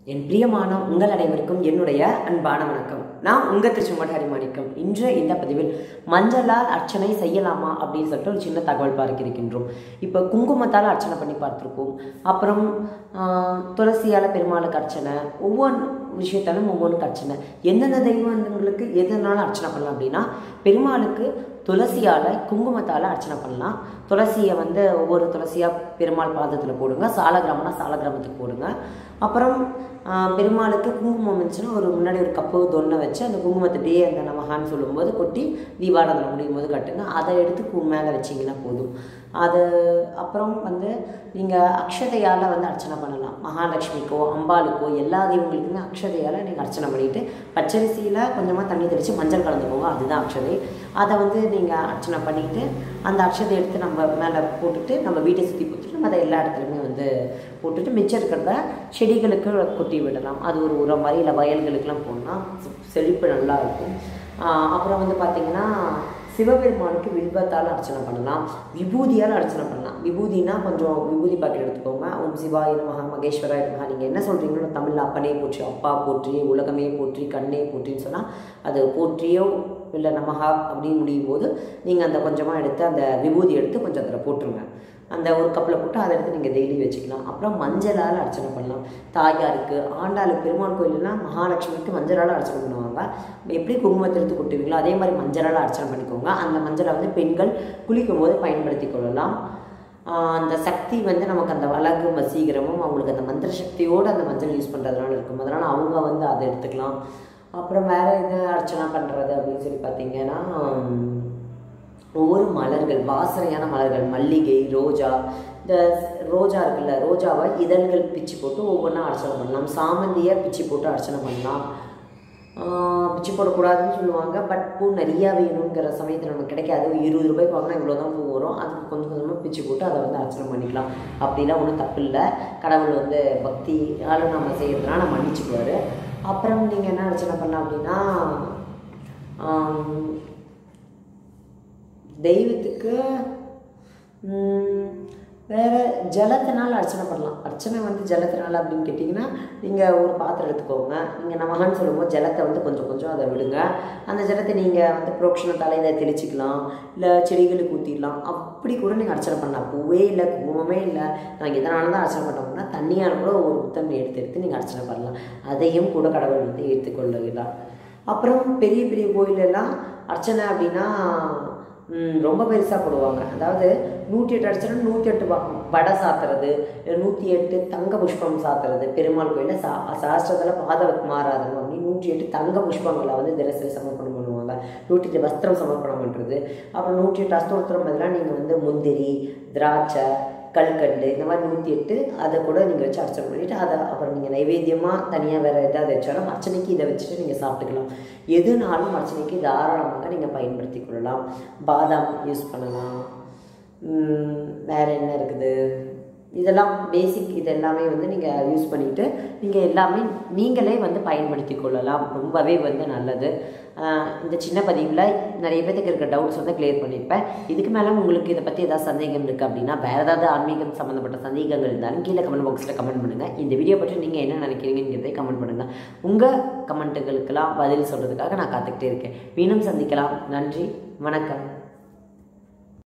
என் பிரியமான உங்கள் அனைவருக்கும் என்னுடைய அன்பான வணக்கம் நான் உங்கள் திருச்செங்கோடு ஹரிமாணிக்கம் இன்று இந்த பதிவில் மஞ்சளால் அர்ச்சனை செய்யலாமா அப்படின்னு சொல்லிட்டு ஒரு சின்ன தகவல் பார்க்க இருக்கின்றோம் இப்போ குங்குமத்தால் அர்ச்சனை பண்ணி பார்த்துருக்கோம் அப்புறம் ஆஹ், துளசியால் பெருமாளுக்கு அர்ச்சனை ஒவ்வொரு விஷயத்தாலும் ஒவ்வொன்றுக்கு அர்ச்சனை எந்தெந்த தெய்வங்களுக்கு எதனால அர்ச்சனை பண்ணலாம் அப்படின்னா பெருமாளுக்கு துளசியால் குங்குமத்தால் அர்ச்சனை பண்ணலாம் துளசியை வந்து ஒவ்வொரு துளசியாக பெருமாள் பாதத்தில் போடுங்க சாலகிராமம்னா சாலகிராமத்துக்கு போடுங்க அப்புறம் ஆஹ், பெருமாளுக்கு குங்குமம் இருந்துச்சுன்னா ஒரு முன்னாடி ஒரு கப்பு தொன்னை வச்சு அந்த குங்குமத்தை அப்படியே அந்த நமகான்னு சொல்லும்போது கொட்டி தீபாராதனை முடியும் போது கட்டுங்க அதை எடுத்து கு மேலே வச்சிங்கன்னா போதும் அது அப்புறம் வந்து நீங்கள் அக்ஷதையால் வந்து அர்ச்சனை பண்ணலாம் மகாலட்சுமிக்கோ அம்பாளுக்கோ எல்லா தெய்வங்களுக்குமே அக்ஷதையால் நீங்கள் அர்ச்சனை பண்ணிவிட்டு பச்சரிசியில் கொஞ்சமாக தண்ணி தெளித்து மஞ்சள் கலந்துக்கோங்க அதுதான் அக்ஷதை அதை வந்து நீங்கள் அர்ச்சனை பண்ணிவிட்டு அந்த அக்ஷதை எடுத்து நம்ம மேலே போட்டுட்டு நம்ம வீட்டை சுற்றி போட்டுட்டு நம்ம அதை எல்லா இடத்துலையுமே வந்து போட்டுட்டு மிச்சம் இருக்கிறத செடிகளுக்கு கொட்டி விடலாம் அது ஒரு உரம் மாதிரி இல்லை வயல்களுக்கெல்லாம் போடலாம் செழிப்பு நல்லா இருக்கும் ஆஹ் அப்புறம் வந்து பார்த்திங்கன்னா சிவபெருமானுக்கு வில்வத்தால் அர்ச்சனை பண்ணலாம் விபூதியால் அர்ச்சனை பண்ணலாம் விபூதினா கொஞ்சம் விபூதி பாக்கெட் எடுத்துக்கோங்க ஓம் சிவாய நமஹ மகேஸ்வராய நமஹ நீங்கள் என்ன சொல்கிறீங்களோ தமிழில் அப்பனே போற்றி அப்பா போற்றி உலகமே போற்றி கண்ணே போற்றின்னு சொன்னால் அது போற்றியோ இல்லை நமஹா அப்படின்னு முடியும் போது நீங்கள் அந்த கொஞ்சமாக எடுத்து அந்த விபூதி எடுத்து கொஞ்சம் அதில் போட்டுருங்க அந்த ஒரு கப்பில் போட்டு அதை எடுத்து நீங்கள் டெய்லி வச்சுக்கலாம் அப்புறம் மஞ்சளால் அர்ச்சனை பண்ணலாம் தாயாருக்கு ஆண்டாளுக்கு பெருமாள் கோயிலெலாம் மகாலட்சுமிக்கு மஞ்சளால் அர்ச்சனை பண்ணுவாங்க எப்படி குங்குமத்தை எடுத்து கொட்டுவீங்களோ அதே மாதிரி மஞ்சளால் அர்ச்சனை பண்ணிக்கோங்க அந்த மஞ்சளை வந்து பெண்கள் குளிக்கும் போது பயன்படுத்தி கொள்ளலாம் ஆஹ் அந்த சக்தி வந்து நமக்கு அந்த வழக்கு வசீகரமும் அவங்களுக்கு அந்த மந்திர சக்தியோடு அந்த மஞ்சள் யூஸ் பண்ணுறதுனால இருக்கும் அதனால் அவங்க வந்து அதை எடுத்துக்கலாம் அப்புறம் வேறு எது அர்ச்சனை பண்ணுறது அப்படின்னு சொல்லி பார்த்தீங்கன்னா உம், ஒவ்வொரு மலர்கள் வாசனையான மலர்கள் மல்லிகை ரோஜா இந்த ரோஜா இருக்குல்ல ரோஜாவை இதழ்கள் பிச்சு போட்டு ஒவ்வொன்றா அர்ச்சனை பண்ணலாம் சாமந்தியை பிச்சு போட்டு அர்ச்சனை பண்ணலாம் ஆஹ் பிச்சு போடக்கூடாதுன்னு சொல்லுவாங்க பட் பூ நிறையா வேணுங்கிற சமயத்தில் நமக்கு கிடைக்காது ஒரு இருபது ரூபாய்க்கு வாங்கினா இவ்வளோ தான் பூ வரும் அதுக்கு கொஞ்சம் கொஞ்சமாக பிச்சு போட்டு அதை வந்து அர்ச்சனை பண்ணிக்கலாம் அப்படிலாம் ஒன்றும் தப்பு இல்லை கடவுள் வந்து பக்தியால் நம்ம செய்யறதுனா நம்ம மன்னிச்சுக்குவார் அப்புறம் நீங்கள் என்ன அர்ச்சனை பண்ணலாம் அப்படின்னா ஆம், தெய்வத்துக்கு ம், வேற ஜலத்தினால் அர்ச்சனை பண்ணலாம் அர்ச்சனை வந்து ஜலத்தினால அப்படின்னு கேட்டிங்கன்னா நீங்கள் ஒரு பாத்திரம் எடுத்துக்கோங்க நீங்கள் நமகான்னு சொல்லும்போது ஜலத்தை வந்து கொஞ்சம் கொஞ்சம் அதை விடுங்க அந்த ஜலத்தை நீங்கள் வந்து புரோக்ஷணத்தால் இதை தெளிச்சிக்கலாம் இல்லை செடிகளுக்கு ஊற்றிடலாம் அப்படி கூட நீங்கள் அர்ச்சனை பண்ணலாம் பூவே இல்லை குங்குமமே இல்லை நான் எதனால தான் அர்ச்சனை பண்ணோம்னா தண்ணியால் கூட ஒரு புத்தம் எடுத்து எடுத்து நீங்கள் அர்ச்சனை பண்ணலாம் அதையும் கூட கடவுள் வந்து ஏற்றுக்கொள்ளுகிறார் அப்புறம் பெரிய பெரிய கோயிலெல்லாம் அர்ச்சனை அப்படின்னா ம், ரொம்ப பெருசாக போடுவாங்க அதாவது நூற்றி எட்டு அர்ச்சனை நூற்றி எட்டு வ- வடை சாத்துறது நூற்றி எட்டு தங்க புஷ்பம் சாத்துறது பெருமாள் கோயிலில் சா சாஸ்திரத்தில் பாத மாறாதம் அப்படின்னு நூற்றி எட்டு தங்க புஷ்பங்களை வந்து தினசரி சமர்ப்பணம் பண்ணுவாங்க நூற்றி எட்டு வஸ்திரம் சமர்ப்பணம் பண்ணுறது அப்புறம் நூற்றி எட்டு அஸ்தோத்திரம் பதிலாக நீங்கள் வந்து முந்திரி திராட்சை கல்கண்டு இந்த மாதிரி நூற்றி எட்டு அதை கூட நீங்கள் வச்சு அர்ச்சனை பண்ணிவிட்டு அதை அப்புறம் நீங்கள் நைவேத்தியமாக தனியாக வேறு எதாவது வச்சாலும் அர்ச்சனைக்கு இதை வச்சுட்டு நீங்கள் சாப்பிட்டுக்கலாம் எதுனாலும் அர்ச்சனைக்கு தாராளமாக நீங்கள் பயன்படுத்தி கொள்ளலாம் பாதாம் யூஸ் பண்ணலாம் உம், வேற என்ன இருக்குது இதெல்லாம் பேசிக் இது எல்லாமே வந்து நீங்கள் யூஸ் பண்ணிவிட்டு நீங்கள் எல்லாமே நீங்களே வந்து பயன்படுத்தி கொள்ளலாம் ரொம்பவே வந்து நல்லது ஆஹ் இந்த சின்ன பதிவில் நிறைய பேத்துக்கு இருக்க டவுட்ஸ் வந்து கிளியர் பண்ணியிருப்பேன் இதுக்கு மேலே உங்களுக்கு இதை பற்றி ஏதாவது சந்தேகம் இருக்குது அப்படின்னா வேறு ஏதாவது ஆன்மீகம் சம்மந்தப்பட்ட சந்தேகங்கள் இருந்தாலும் கீழே கமெண்ட் பாக்ஸில் கமெண்ட் பண்ணுங்கள் இந்த வீடியோ பற்றி நீங்கள் என்ன நினைக்கிறீங்கிறதை கமெண்ட் பண்ணுங்கள் உங்கள் கமெண்ட்டுகளுக்கெல்லாம் பதில் சொல்கிறதுக்காக நான் காத்துக்கிட்டே இருக்கேன் மீண்டும் சந்திக்கலாம் நன்றி வணக்கம்